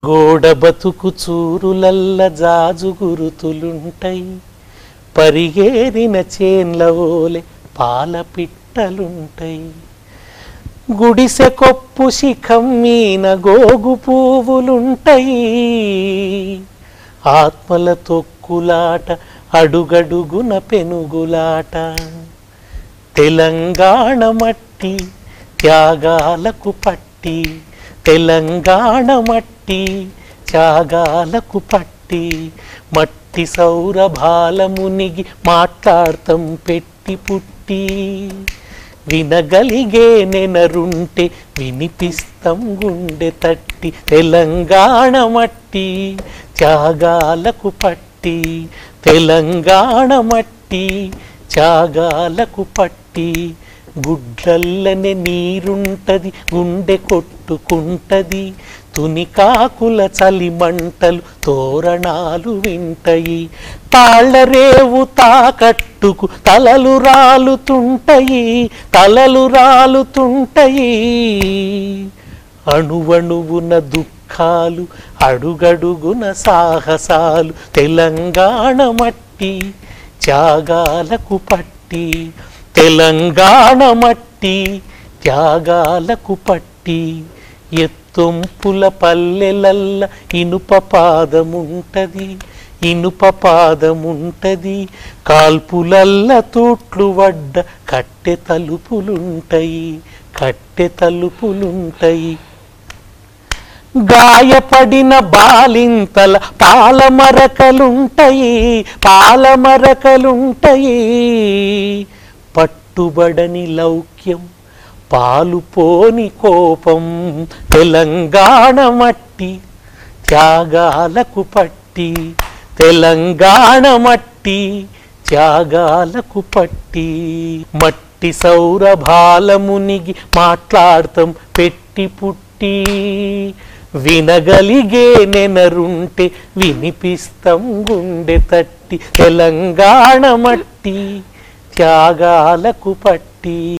గోడ బతుకు చూరులల్ల జాజు గురుతులుంటై పరిగేరిన చేన్ల ఓలె పాల పిట్టలుంటై గుడిసె కొప్పు శిఖం మీన గోగు పువ్వులుంటై ఆత్మల తొక్కులాట అడుగడుగున పెనుగులాట తెలంగాణ మట్టి త్యాగాలకు పట్టి తెలంగాణ మట్టి త్యాగాలకు పట్టి మట్టి సౌరభాల మునిగి మాట్లాడతాం పెట్టి పుట్టి వినగలిగే నెనరుంటే వినిపిస్తాం గుండె తట్టి తెలంగాణ మట్టి త్యాగాలకు పట్టి తెలంగాణ మట్టి త్యాగాలకు పట్టి గుడ్లల్లనే నీరుంటది గుండె కొట్టుకుంటది తునికాకుల చలిమంటలు తోరణాలు వింటయి తాళ్ళరేవు తాకట్టుకు తలలు రాలుతుంటయి తలలు రాలుతుంటయి అణువణువున దుఃఖాలు అడుగడుగున సాహసాలు తెలంగాణ మట్టి త్యాగాలకు పట్టి తెలంగాణ మట్టి త్యాగాలకు పట్టి ఎత్తొంపుల పల్లెలల్ల ఇనుప పాదముంటది ఇనుప పాదముంటది కాల్పులల్ల తూట్లు వడ్డ కట్టె తలుపులుంటయి కట్టె తలుపులుంటయి గాయపడిన బాలింతల పాలమరకలుంటయి పాలమరకలుంటయి పట్టుబడని లౌక్యం పాలుపోని కోపం తెలంగాణ మట్టి త్యాగాలకు పట్టి తెలంగాణ మట్టి త్యాగాలకు పట్టి మట్టి సౌరభాల మునిగి మాట్లాడతాం పెట్టి పుట్టి వినగలిగే నెనరుంటే వినిపిస్తాం గుండె తట్టి తెలంగాణ మట్టి త్యాగాలకు పట్టి